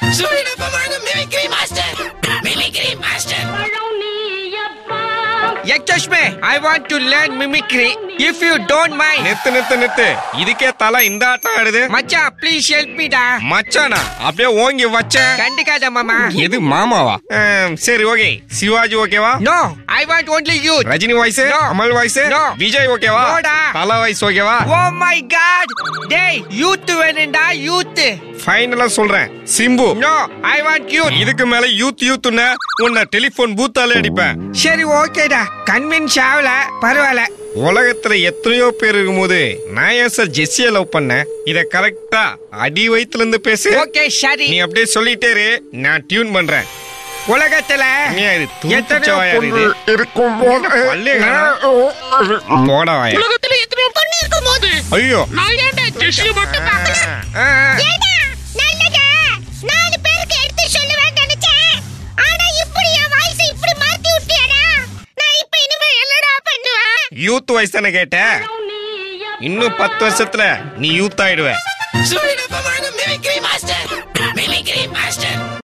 சுயநலமான mimicry master mimicry master Excuse me, I want to learn mimicry. If you don't mind. நிறுத்து நிறுத்து நிறுத்து இதுக்கே தலை இந்த ஆட்டம் ஆடுது மச்சான் ப்ளீஸ் ஹெல்ப் மீ டா மச்சானா அப்படியே ஓங்கி வச்சேன் கண்டுக்காத மாமா எது மாமாவா ஆம், சரி ஓகே சிவாஜி ஓகேவா no I want only you Rajini voice No. Amal voice No. Vijay ஓகேவா No டா. தல வாய்ஸ் ஓகேவா ஓ மை காட் டேய் யூத் வேணும்டா யூத் ஃபைனலா சொல்றேன் Simbu no I want youth இதுக்கு மேல யூத் யூத்னு உன்னை டெலிபோன் பூத்தாலே அடிப்பேன் சரி ஓகேடா கன்வின்ஸ் ஆகல பரவாயில்ல உலகத்துல எத்தனையோ பேர் இருக்கும்போது நான் ஏன் சார் ஜெஸ்ஸிய லவ் பண்ணேன் இத கரெக்டா அடி வயித்துல இருந்து பேசு ஓகே சரி நீ அப்படியே சொல்லிட்டே இரு நான் டியூன் பண்றேன் உலகத்துல நீ இது எத்தனையோ தூக்குச்சவாயா இது இருக்கும் போது பல்லே காணோம். போடா வாயா உலகத்துல எத்தனையோ பொண்ணு இருக்கும் போது ஐயோ நான் ஏன்டா ஜெஸ்ஸியை மட்டும் பார்க்கல ஆ, ஆ. ஏடா நல்லதா நாலு பேருக்கு எடுத்து சொல்லுவேன் நினைச்சேன் ஆனா இப்படி என் வாய்ஸ் இப்படி மாத்தி விட்டியாடா நான் இப்ப இனிமே என்னடா பண்ணுவேன் யூத் வயசு தானே கேட்ட இன்னும் பத்து வருஷத்துல நீ யூத் ஆயிடுவ சுயநலமான மிமிக்ரி மாஸ்டர் மிமிக்ரி மாஸ்டர்